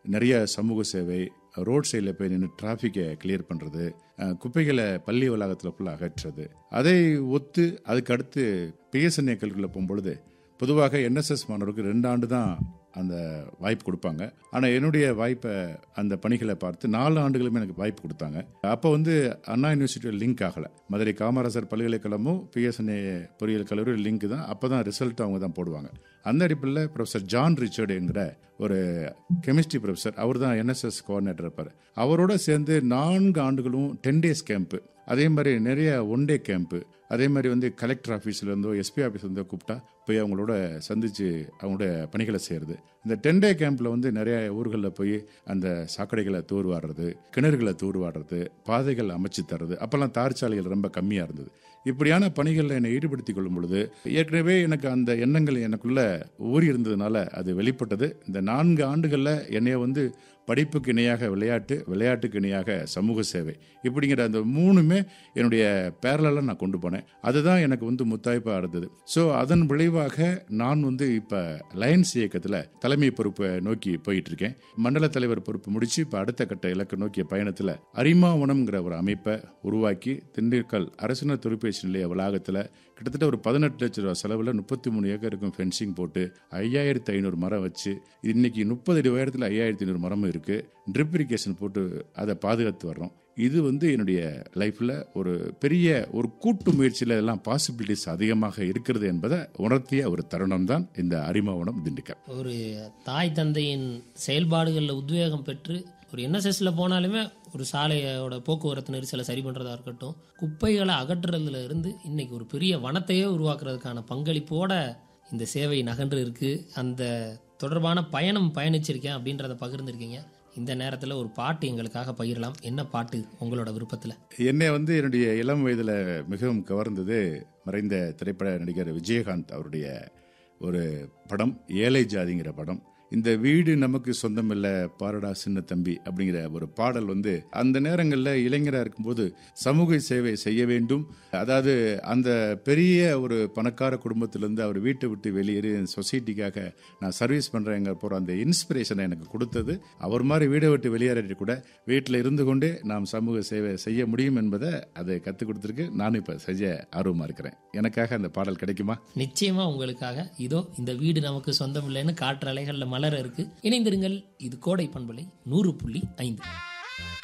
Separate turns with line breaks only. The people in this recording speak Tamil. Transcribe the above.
நிறைய சமூக சேவை ரோட் சைடில் போய் நின்று டிராஃபிக்கை கிளியர் பண்ணுறது குப்பைகளை பள்ளி வளாகத்தில் ஃபுல்லாக அகற்றுறது அதை ஒத்து அதுக்கு அடுத்து பிஎஸ்என்ஏக்களுக்குள்ள போகும்பொழுது பொதுவாக என்எஸ்எஸ் மாணவருக்கு ரெண்டு ஆண்டு தான் அந்த வாய்ப்பு கொடுப்பாங்க ஆனால் என்னுடைய வாய்ப்பை அந்த பணிகளை பார்த்து நாலு ஆண்டுகளுமே எனக்கு வாய்ப்பு கொடுத்தாங்க அப்போ வந்து அண்ணா யூனிவர்சிட்டியோட லிங்க் ஆகலை மதுரை காமராசர் பல்கலைக்கழகமும் பிஎஸ்என்ஏ பொறியியல் கல்லூரி லிங்க் தான் அப்போ தான் ரிசல்ட் அவங்க தான் போடுவாங்க அந்த அடிப்படையில் ப்ரொஃபஸர் ஜான் ரிச்சர்டுங்கிற ஒரு கெமிஸ்ட்ரி ப்ரொஃபஸர் அவர் தான் என்எஸ்எஸ் கோஆர்டினேட்டர் இருப்பார் அவரோட சேர்ந்து நான்கு ஆண்டுகளும் டென் டேஸ் கேம்ப்பு அதே மாதிரி நிறைய ஒன் டே கேம்ப்பு அதே மாதிரி வந்து கலெக்டர் ஆஃபீஸில் இருந்தோ எஸ்பி ஆஃபீஸ் இருந்தோ கூப்பிட்டா போய் அவங்களோட சந்தித்து அவங்களோட பணிகளை செய்கிறது இந்த டென் டே கேம்பில் வந்து நிறைய ஊர்களில் போய் அந்த சாக்கடைகளை தூர்வாடுறது கிணறுகளை தூர்வாடுறது பாதைகள் அமைச்சு தர்றது அப்போல்லாம் தார் சாலைகள் ரொம்ப கம்மியாக இருந்தது இப்படியான பணிகளில் என்னை ஈடுபடுத்தி கொள்ளும் பொழுது ஏற்கனவே எனக்கு அந்த எண்ணங்கள் எனக்குள்ள ஊறி இருந்ததுனால அது வெளிப்பட்டது இந்த நான்கு ஆண்டுகளில் என்னைய வந்து படிப்புக்கு இணையாக விளையாட்டு விளையாட்டுக்கு இணையாக சமூக சேவை இப்படிங்கிற அந்த மூணுமே என்னுடைய பேரலாக நான் கொண்டு போனேன் அதுதான் எனக்கு வந்து முத்தாய்ப்பாக இருந்தது ஸோ அதன் விளைவாக நான் வந்து இப்போ லயன்ஸ் இயக்கத்தில் தலைமை பொறுப்பை நோக்கி போயிட்டு இருக்கேன் மண்டல தலைவர் பொறுப்பு முடிச்சு இப்போ அடுத்த கட்ட இலக்கு நோக்கிய பயணத்தில் அரிமாவனம்ங்கிற ஒரு அமைப்பை உருவாக்கி திண்டுக்கல் அரசினர் தொழிற்பயிற்சி நிலைய வளாகத்தில் கிட்டத்தட்ட ஒரு பதினெட்டு லட்ச ரூபா செலவில் முப்பத்தி மூணு ஏக்கருக்கும் ஃபென்சிங் போட்டு ஐயாயிரத்தி ஐநூறு மரம் வச்சு இன்னைக்கு முப்பது அடி உயரத்தில் ஐயாயிரத்தி ஐநூறு மரமும் இருக்குது ட்ரிப் இரிகேஷன் போட்டு அதை பாதுகாத்து வர்றோம் இது வந்து என்னுடைய லைஃப்பில் ஒரு பெரிய ஒரு கூட்டு முயற்சியில் எல்லாம் பாசிபிலிட்டிஸ் அதிகமாக இருக்கிறது என்பதை உணர்த்திய ஒரு தருணம் தான் இந்த அரிமாவனம் திண்டுக்கல்
ஒரு தாய் தந்தையின் செயல்பாடுகளில் உத்வேகம் பெற்று ஒரு என்எஸ்எஸ்ல போனாலுமே ஒரு சாலையோட போக்குவரத்து நெரிசலை சரி பண்ணுறதா இருக்கட்டும் குப்பைகளை அகற்றுறதுல இருந்து இன்னைக்கு ஒரு பெரிய வனத்தையே உருவாக்குறதுக்கான பங்களிப்போட இந்த சேவை நகன்று இருக்கு அந்த தொடர்பான பயணம் பயணிச்சிருக்கேன் அப்படின்றத பகிர்ந்திருக்கீங்க இந்த நேரத்தில் ஒரு பாட்டு எங்களுக்காக பகிரலாம் என்ன பாட்டு உங்களோட விருப்பத்தில்
என்னை வந்து என்னுடைய இளம் வயதில் மிகவும் கவர்ந்தது மறைந்த திரைப்பட நடிகர் விஜயகாந்த் அவருடைய ஒரு படம் ஏழை ஜாதிங்கிற படம் இந்த வீடு நமக்கு சொந்தம் இல்லை பாரடா சின்ன தம்பி அப்படிங்கிற ஒரு பாடல் வந்து அந்த நேரங்களில் இளைஞராக இருக்கும்போது சமூக சேவை செய்ய வேண்டும் அதாவது அந்த பெரிய ஒரு பணக்கார குடும்பத்திலேருந்து அவர் வீட்டை விட்டு வெளியேறி சொசைட்டிக்காக நான் சர்வீஸ் பண்ணுறேங்க போகிற அந்த இன்ஸ்பிரேஷனை எனக்கு கொடுத்தது அவர் மாதிரி வீடை விட்டு வெளியேறிட்டு கூட வீட்டில் இருந்து கொண்டே நாம் சமூக சேவை செய்ய முடியும் என்பதை அதை கற்றுக் கொடுத்துருக்கு நானும் இப்போ செய்ய ஆர்வமாக இருக்கிறேன் எனக்காக அந்த பாடல் கிடைக்குமா
நிச்சயமா உங்களுக்காக இதோ இந்த வீடு நமக்கு சொந்தம் இல்லைன்னு காற்று அலைகளில் மலர இருக்கு இணைந்திருங்கள் இது கோடை பண்பலை நூறு புள்ளி ஐந்து